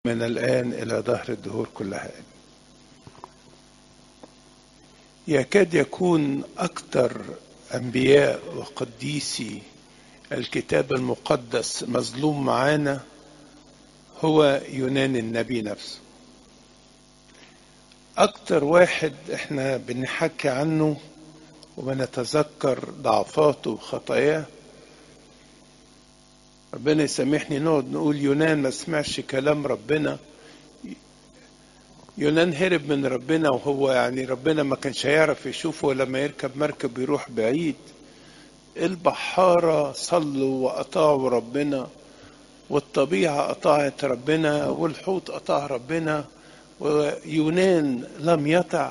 من الآن إلى دهر الدهور كلها يكاد يكون أكثر أنبياء وقديسي الكتاب المقدس مظلوم معانا هو يونان النبي نفسه أكتر واحد احنا بنحكي عنه وبنتذكر ضعفاته وخطاياه ربنا يسامحني نقعد نقول يونان ما سمعش كلام ربنا يونان هرب من ربنا وهو يعني ربنا ما كانش هيعرف يشوفه لما يركب مركب يروح بعيد البحارة صلوا وأطاعوا ربنا والطبيعة أطاعت ربنا والحوت أطاع ربنا ويونان لم يطع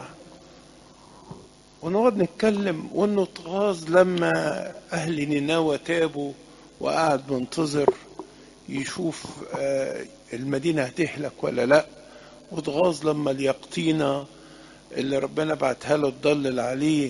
ونقعد نتكلم وانه اتغاظ لما اهل نينوى تابوا وقعد منتظر يشوف المدينة هتهلك ولا لا واتغاظ لما اليقطينة اللي ربنا بعتها له تضلل عليه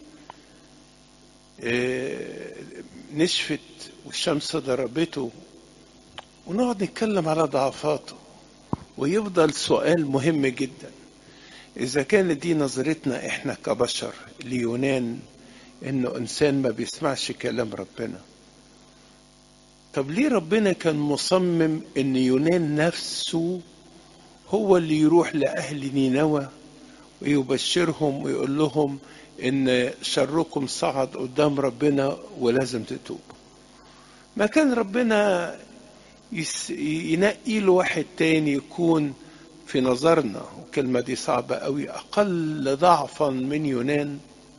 نشفت والشمس ضربته ونقعد نتكلم على ضعفاته ويفضل سؤال مهم جدا إذا كانت دي نظرتنا إحنا كبشر ليونان إنه إنسان ما بيسمعش كلام ربنا طب ليه ربنا كان مصمم إن يونان نفسه هو اللي يروح لأهل نينوى ويبشرهم ويقول لهم إن شركم صعد قدام ربنا ولازم تتوبوا ما كان ربنا ينقي له واحد تاني يكون في نظرنا والكلمة دي صعبة قوي أقل ضعفا من يونان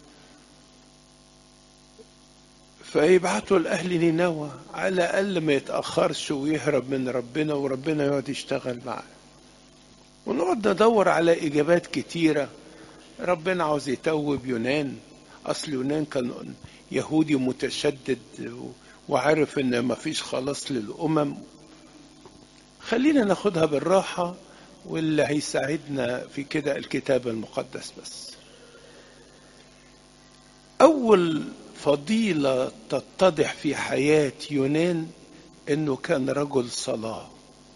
فيبعتوا لأهل نينوى على الأقل ما يتأخرش ويهرب من ربنا وربنا يقعد يشتغل معاه ونقعد ندور على إجابات كتيرة ربنا عاوز يتوب يونان أصل يونان كان يهودي متشدد وعارف إن مفيش خلاص للأمم خلينا ناخدها بالراحة واللي هيساعدنا في كده الكتاب المقدس بس أول فضيلة تتضح في حياة يونان إنه كان رجل صلاة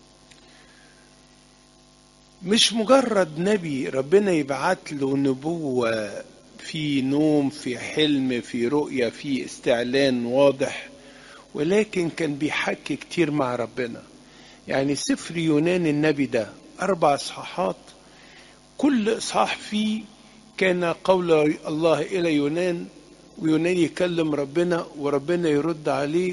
مش مجرد نبي ربنا يبعت له نبوة في نوم في حلم في رؤية في استعلان واضح ولكن كان بيحكي كتير مع ربنا يعني سفر يونان النبي ده أربع إصحاحات كل إصحاح فيه كان قول الله إلى يونان ويونان يكلم ربنا وربنا يرد عليه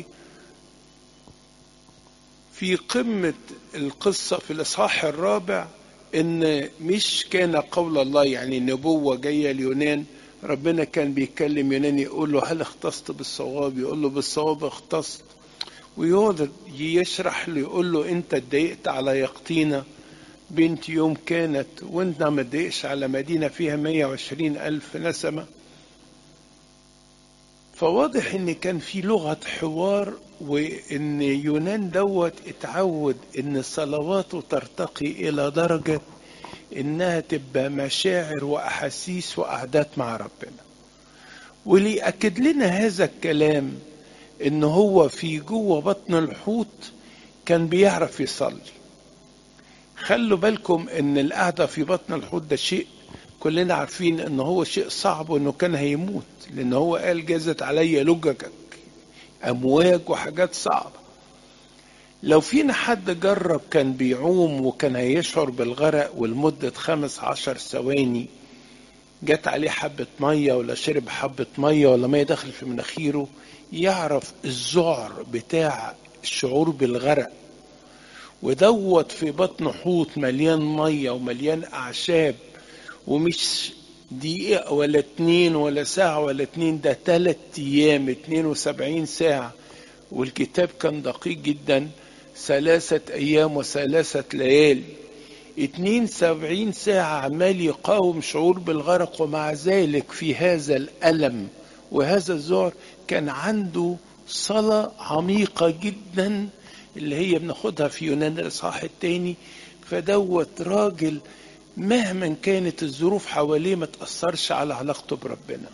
في قمة القصة في الإصحاح الرابع إن مش كان قول الله يعني نبوة جاية ليونان ربنا كان بيتكلم يونان يقول له هل اختصت بالصواب يقول له بالصواب اختصت ويقعد يشرح له يقول له انت اتضايقت على يقطينة بنت يوم كانت وانت ما اتضايقش على مدينة فيها 120 ألف نسمة فواضح ان كان في لغة حوار وان يونان دوت اتعود ان صلواته ترتقي الى درجة انها تبقى مشاعر واحاسيس وقعدات مع ربنا وليأكد لنا هذا الكلام ان هو في جوه بطن الحوت كان بيعرف يصلي خلوا بالكم ان القعده في بطن الحوت ده شيء كلنا عارفين ان هو شيء صعب وانه كان هيموت لان هو قال جازت عليا لججك امواج وحاجات صعبه لو فينا حد جرب كان بيعوم وكان هيشعر بالغرق ولمدة خمس عشر ثواني جت عليه حبة مية ولا شرب حبة مية ولا مية دخل في مناخيره يعرف الذعر بتاع الشعور بالغرق ودوت في بطن حوت مليان مية ومليان أعشاب ومش دقيقة ولا اتنين ولا ساعة ولا اتنين ده تلات أيام اتنين وسبعين ساعة والكتاب كان دقيق جدا ثلاثة أيام وثلاثة ليالي اتنين سبعين ساعة عمال يقاوم شعور بالغرق ومع ذلك في هذا الألم وهذا الذعر كان عنده صلاة عميقة جدا اللي هي بناخدها في يونان الإصحاح التاني فدوت راجل مهما كانت الظروف حواليه ما تأثرش على علاقته بربنا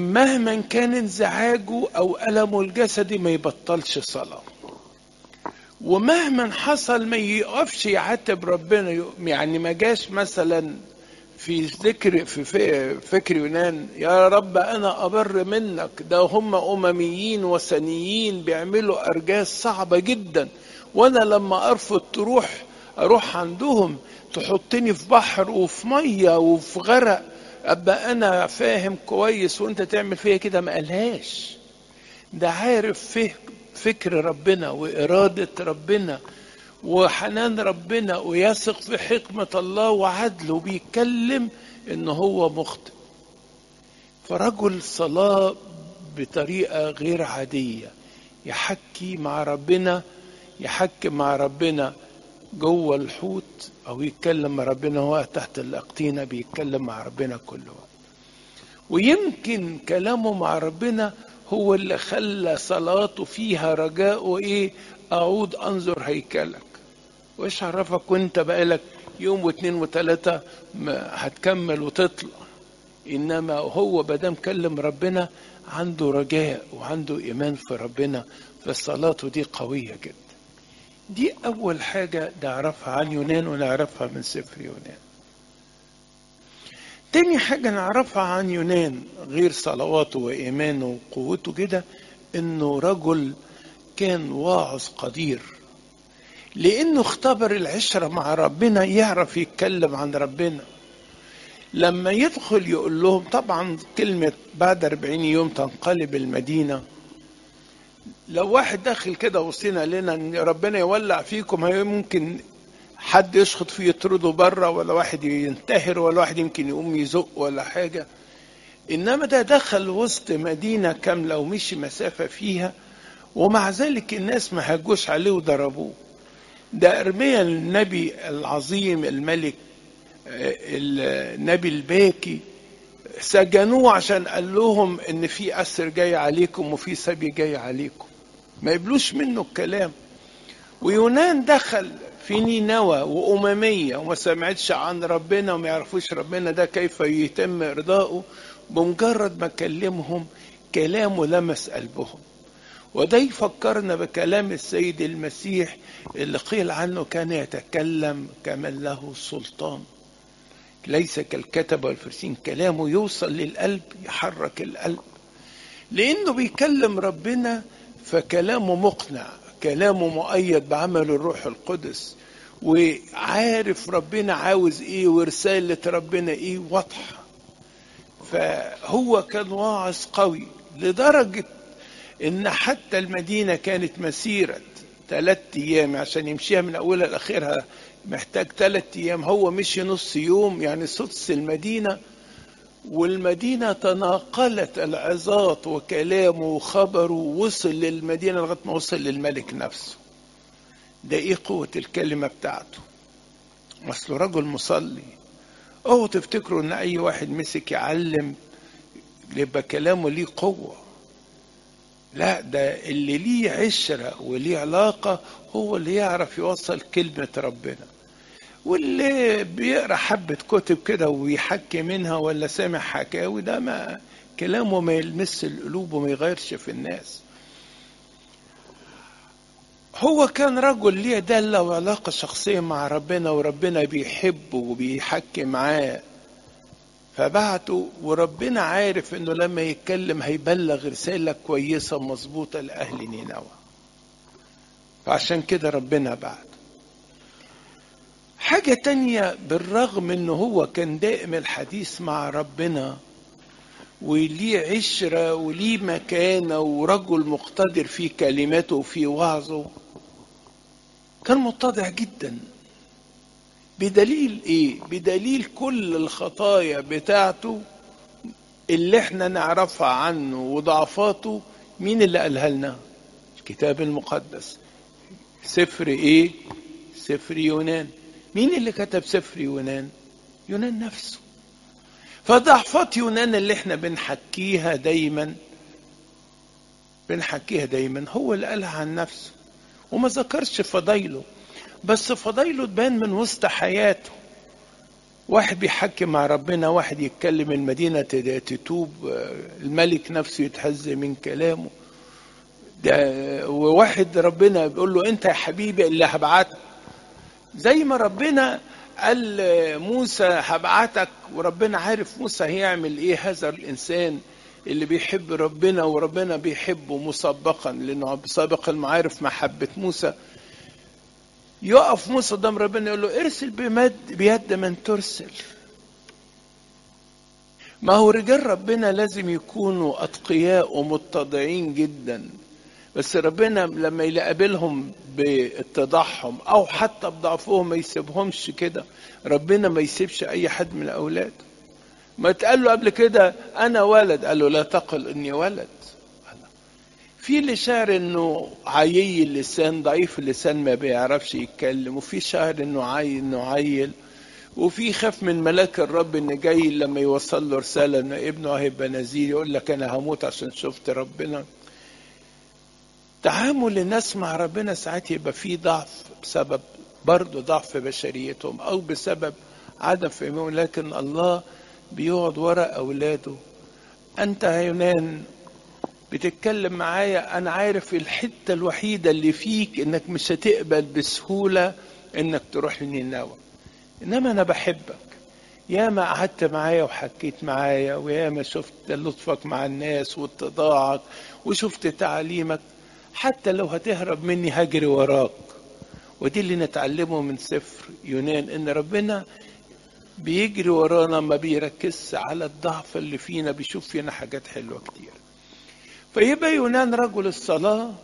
ومهما كان انزعاجه أو ألمه الجسدي ما يبطلش صلاة ومهما حصل ما يقفش يعاتب ربنا يعني ما جاش مثلا في ذكر في فكر يونان يا رب انا ابر منك ده هم امميين وثنيين بيعملوا ارجاس صعبه جدا وانا لما ارفض تروح اروح عندهم تحطني في بحر وفي ميه وفي غرق ابقى انا فاهم كويس وانت تعمل فيا كده ما قالهاش ده عارف فكر ربنا واراده ربنا وحنان ربنا ويثق في حكمة الله وعدله بيتكلم ان هو مخطئ فرجل صلاة بطريقة غير عادية يحكي مع ربنا يحكي مع ربنا جوه الحوت او يتكلم مع ربنا هو تحت الاقطينة بيتكلم مع ربنا كل وقت ويمكن كلامه مع ربنا هو اللي خلى صلاته فيها رجاء وايه اعود انظر هيكلك وايش عرفك وانت بقالك يوم واثنين وثلاثة هتكمل وتطلع انما هو بدام كلم ربنا عنده رجاء وعنده ايمان في ربنا فصلاته دي قوية جدا دي اول حاجة نعرفها عن يونان ونعرفها من سفر يونان تاني حاجة نعرفها عن يونان غير صلواته وإيمانه وقوته كده إنه رجل كان واعظ قدير لأنه اختبر العشرة مع ربنا يعرف يتكلم عن ربنا لما يدخل يقول لهم طبعا كلمة بعد أربعين يوم تنقلب المدينة لو واحد داخل كده وصينا لنا ان ربنا يولع فيكم هي ممكن حد يشخط فيه يطرده بره ولا واحد ينتحر ولا واحد يمكن يقوم يزق ولا حاجة إنما ده دخل وسط مدينة كاملة ومشي مسافة فيها ومع ذلك الناس ما هجوش عليه وضربوه ده أرميا النبي العظيم الملك النبي الباكي سجنوه عشان قال لهم ان في اسر جاي عليكم وفي سبي جاي عليكم ما يبلوش منه الكلام ويونان دخل في نينوى وأممية وما سمعتش عن ربنا وما يعرفوش ربنا ده كيف يتم إرضائه بمجرد ما كلمهم كلامه لمس قلبهم وده يفكرنا بكلام السيد المسيح اللي قيل عنه كان يتكلم كمن له سلطان ليس كالكتب والفرسين كلامه يوصل للقلب يحرك القلب لأنه بيكلم ربنا فكلامه مقنع كلامه مؤيد بعمل الروح القدس وعارف ربنا عاوز ايه ورسالة ربنا ايه واضحة فهو كان واعظ قوي لدرجة ان حتى المدينة كانت مسيرة ثلاث ايام عشان يمشيها من اولها لاخرها محتاج ثلاث ايام هو مشي نص يوم يعني سدس المدينة والمدينة تناقلت العظات وكلامه وخبره وصل للمدينة لغاية ما وصل للملك نفسه ده ايه قوة الكلمة بتاعته اصله رجل مصلي اوعوا تفتكروا ان اي واحد مسك يعلم يبقى كلامه ليه قوة لا ده اللي ليه عشرة وليه علاقة هو اللي يعرف يوصل كلمة ربنا واللي بيقرا حبة كتب كده ويحكي منها ولا سامع حكاوي ده ما كلامه ما يلمس القلوب وما يغيرش في الناس هو كان رجل ليه دالة وعلاقة شخصية مع ربنا وربنا بيحبه وبيحكي معاه فبعته وربنا عارف انه لما يتكلم هيبلغ رسالة كويسة مظبوطة لأهل نينوى فعشان كده ربنا بعته حاجة تانية بالرغم انه هو كان دائم الحديث مع ربنا وليه عشرة وليه مكانة ورجل مقتدر في كلماته وفي وعظه كان متضع جدا بدليل ايه بدليل كل الخطايا بتاعته اللي احنا نعرفها عنه وضعفاته مين اللي قالها لنا الكتاب المقدس سفر ايه سفر يونان مين اللي كتب سفر يونان يونان نفسه فضعفات يونان اللي احنا بنحكيها دايما بنحكيها دايما هو اللي قالها عن نفسه وما ذكرش فضايله بس فضايله تبان من وسط حياته واحد بيحكي مع ربنا واحد يتكلم المدينة تتوب الملك نفسه يتهز من كلامه ده وواحد ربنا بيقول له انت يا حبيبي اللي هبعتك زي ما ربنا قال موسى هبعتك وربنا عارف موسى هيعمل ايه هذا الانسان اللي بيحب ربنا وربنا بيحبه مسبقا لانه بسابق المعارف محبة موسى يقف موسى قدام ربنا يقول له ارسل بمد بيد من ترسل ما هو رجال ربنا لازم يكونوا اتقياء ومتضعين جدا بس ربنا لما يقابلهم باتضاعهم او حتى بضعفهم ما يسيبهمش كده ربنا ما يسيبش اي حد من الاولاد ما اتقال له قبل كده انا ولد قال له لا تقل اني ولد في اللي شاعر انه عيي اللسان ضعيف اللسان ما بيعرفش يتكلم وفي شاعر انه عي انه عيل وفي خاف من ملاك الرب ان جاي لما يوصل له رساله ان ابنه هيبقى نذير يقول لك انا هموت عشان شفت ربنا تعامل الناس مع ربنا ساعات يبقى فيه ضعف بسبب برضه ضعف بشريتهم او بسبب عدم فهمهم لكن الله بيقعد ورا اولاده انت يا يونان بتتكلم معايا انا عارف الحته الوحيده اللي فيك انك مش هتقبل بسهوله انك تروح لنينوى انما انا بحبك ياما قعدت معايا وحكيت معايا وياما شفت لطفك مع الناس واتضاعك وشفت تعليمك حتى لو هتهرب مني هجري وراك ودي اللي نتعلمه من سفر يونان ان ربنا بيجري ورانا ما بيركزش على الضعف اللي فينا بيشوف فينا حاجات حلوه كتير فيبقى يونان رجل الصلاه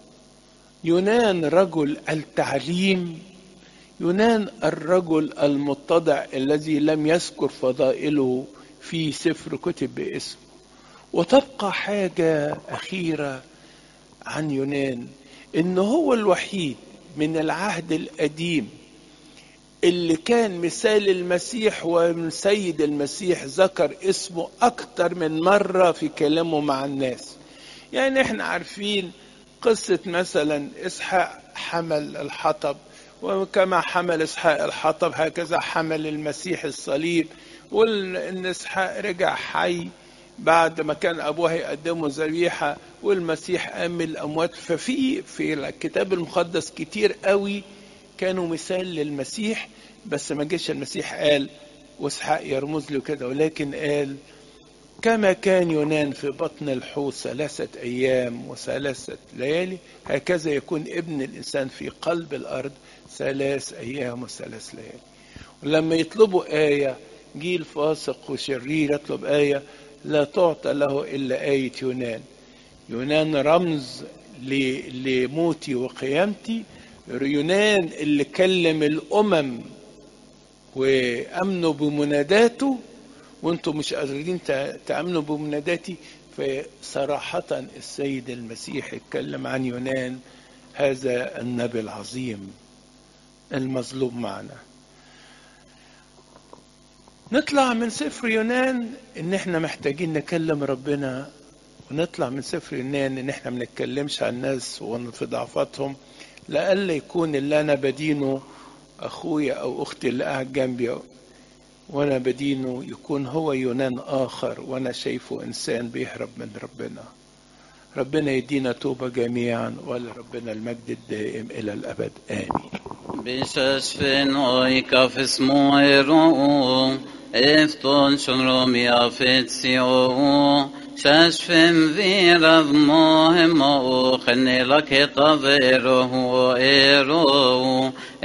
يونان رجل التعليم يونان الرجل المتضع الذي لم يذكر فضائله في سفر كتب باسمه وتبقى حاجه اخيره عن يونان ان هو الوحيد من العهد القديم اللي كان مثال المسيح ومن سيد المسيح ذكر اسمه اكتر من مرة في كلامه مع الناس يعني احنا عارفين قصة مثلا اسحاق حمل الحطب وكما حمل اسحاق الحطب هكذا حمل المسيح الصليب وان اسحاق رجع حي بعد ما كان ابوه هيقدمه ذبيحه والمسيح قام من الاموات ففي في الكتاب المقدس كتير قوي كانوا مثال للمسيح بس ما جاش المسيح قال واسحاق يرمز له كده ولكن قال كما كان يونان في بطن الحوت ثلاثة أيام وثلاثة ليالي هكذا يكون ابن الإنسان في قلب الأرض ثلاث أيام وثلاث ليالي ولما يطلبوا آية جيل فاسق وشرير يطلب آية لا تعطى له إلا آية يونان يونان رمز لموتي وقيامتي يونان اللي كلم الأمم وأمنوا بمناداته وانتم مش قادرين تأمنوا بمناداتي فصراحة السيد المسيح اتكلم عن يونان هذا النبي العظيم المظلوم معنا نطلع من سفر يونان ان احنا محتاجين نكلم ربنا ونطلع من سفر يونان ان احنا ما نتكلمش عن الناس في ضعفاتهم لألا يكون اللي انا بدينه اخويا او اختي اللي قاعد جنبي وانا بدينه يكون هو يونان اخر وانا شايفه انسان بيهرب من ربنا ربنا يدينا توبة جميعا ولربنا المجد الدائم إلى الأبد آمين بششفن oika fismoero efton shonrom yafetsio shashfem virav mohem o khenela ketavero ero